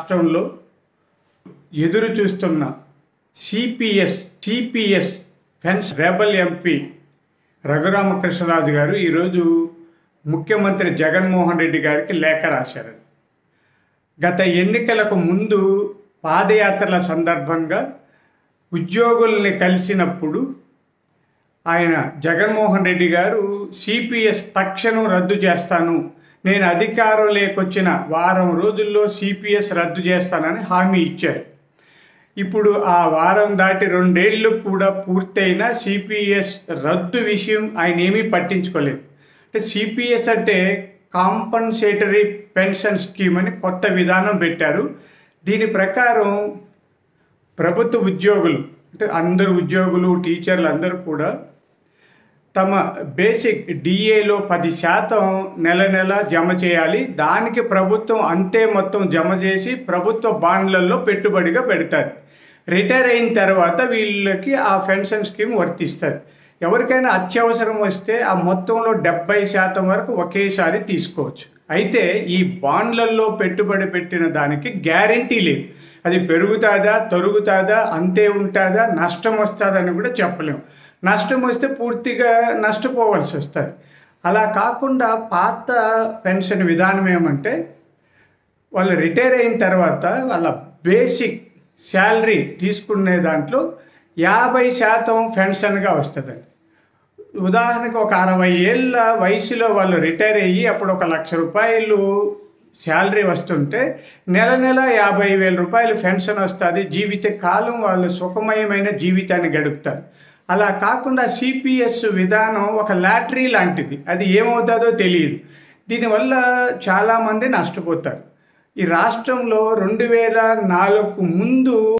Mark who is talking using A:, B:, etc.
A: రాష్ట్రంలో ఎదురు చూస్తున్న సిపిఎస్ సిపిఎస్ ఫెన్స్ రెబల్ ఎంపీ రఘురామకృష్ణరాజు గారు ఈరోజు ముఖ్యమంత్రి జగన్మోహన్ రెడ్డి గారికి లేఖ రాశారు గత ఎన్నికలకు ముందు పాదయాత్రల సందర్భంగా ఉద్యోగుల్ని కలిసినప్పుడు ఆయన జగన్మోహన్ రెడ్డి గారు సిపిఎస్ తక్షణం రద్దు చేస్తాను నేను అధికారం లేకొచ్చిన వారం రోజుల్లో సిపిఎస్ రద్దు చేస్తానని హామీ ఇచ్చారు ఇప్పుడు ఆ వారం దాటి రెండేళ్లు కూడా పూర్తయిన సిపిఎస్ రద్దు విషయం ఆయన ఏమీ పట్టించుకోలేదు అంటే సిపిఎస్ అంటే కాంపన్సేటరీ పెన్షన్ స్కీమ్ అని కొత్త విధానం పెట్టారు దీని ప్రకారం ప్రభుత్వ ఉద్యోగులు అంటే అందరు ఉద్యోగులు టీచర్లు అందరూ కూడా తమ బేసిక్ డిఏలో పది శాతం నెల నెల జమ చేయాలి దానికి ప్రభుత్వం అంతే మొత్తం జమ చేసి ప్రభుత్వ బాండ్లలో పెట్టుబడిగా పెడతారు రిటైర్ అయిన తర్వాత వీళ్ళకి ఆ పెన్షన్ స్కీమ్ వర్తిస్తారు ఎవరికైనా అత్యవసరం వస్తే ఆ మొత్తంలో డెబ్బై శాతం వరకు ఒకేసారి తీసుకోవచ్చు అయితే ఈ బాండ్లలో పెట్టుబడి పెట్టిన దానికి గ్యారంటీ లేదు అది పెరుగుతుందా తరుగుతుందా అంతే ఉంటుందా నష్టం వస్తుందని కూడా చెప్పలేము నష్టం వస్తే పూర్తిగా నష్టపోవాల్సి వస్తుంది అలా కాకుండా పాత పెన్షన్ విధానం ఏమంటే వాళ్ళు రిటైర్ అయిన తర్వాత వాళ్ళ బేసిక్ శాలరీ తీసుకునే దాంట్లో యాభై శాతం పెన్షన్గా వస్తుందండి ఉదాహరణకు ఒక అరవై ఏళ్ళ వయసులో వాళ్ళు రిటైర్ అయ్యి అప్పుడు ఒక లక్ష రూపాయలు శాలరీ వస్తుంటే నెల నెల యాభై వేల రూపాయలు పెన్షన్ వస్తుంది జీవిత కాలం వాళ్ళు సుఖమయమైన జీవితాన్ని గడుపుతారు అలా కాకుండా సిపిఎస్ విధానం ఒక లాటరీ లాంటిది అది ఏమవుతుందో తెలియదు దీనివల్ల చాలామంది నష్టపోతారు ఈ రాష్ట్రంలో రెండు వేల నాలుగు ముందు